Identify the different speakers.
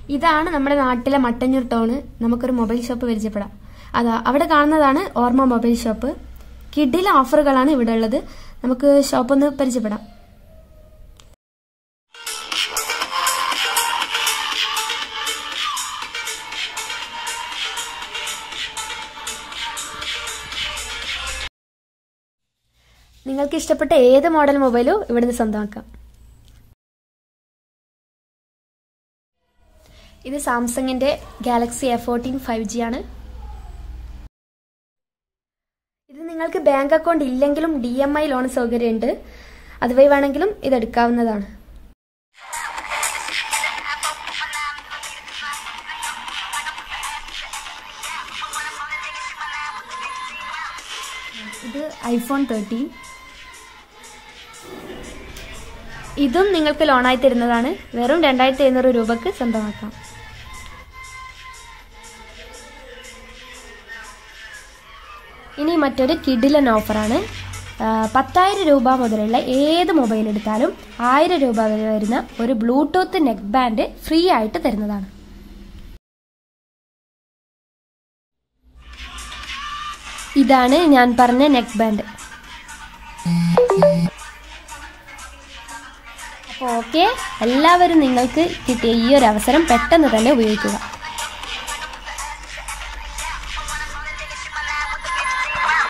Speaker 1: ഇതാണ് നമ്മുടെ നാട്ടിലെ മട്ടന്നൂർ ടൗണ് നമുക്കൊരു മൊബൈൽ ഷോപ്പ് പരിചയപ്പെടാം അതാ അവിടെ കാണുന്നതാണ് ഓർമ്മ മൊബൈൽ ഷോപ്പ് കിഡിലെ ഓഫറുകളാണ് ഇവിടെ ഉള്ളത് നമുക്ക് ഷോപ്പ് ഒന്ന് പരിചയപ്പെടാം നിങ്ങൾക്ക് ഇഷ്ടപ്പെട്ട ഏത് മോഡൽ മൊബൈലും ഇവിടുന്ന് സ്വന്തമാക്കാം ഇത് സാംസങ്ങിന്റെ Galaxy A fourteen five G ആണ് ഇത് നിങ്ങൾക്ക് ബാങ്ക് അക്കൗണ്ട് ഇല്ലെങ്കിലും ഡി എം ഐ ലോൺ സൗകര്യമുണ്ട് അതുവഴി വേണമെങ്കിലും ഇത് എടുക്കാവുന്നതാണ് ഇത് ഐഫോൺ തേർട്ടീൻ ഇതും നിങ്ങൾക്ക് ലോണായി തരുന്നതാണ് വെറും രണ്ടായിരത്തി എഴുന്നൂറ് രൂപക്ക് സ്വന്തമാക്കാം ഇനി മറ്റൊരു കിഡിലൻ ഓഫറാണ് ആ, പത്തായിരം രൂപ മുതലുള്ള ഏത് മൊബൈൽ എടുത്താലും ആയിരം രൂപ വരെ വരുന്ന ഒരു ബ്ലൂടൂത്ത് നെക്ക് ബാൻഡ് ഫ്രീ ആയിട്ട് തരുന്നതാണ് ഇതാണ് ഞാൻ പറഞ്ഞ നെക്ക് ബാൻഡ് അപ്പോൾ ഓക്കെ എല്ലാവരും നിങ്ങൾക്ക് കിട്ടിയ ഈ ഒരു അവസരം പെട്ടെന്ന് തന്നെ ഉപയോഗിക്കുക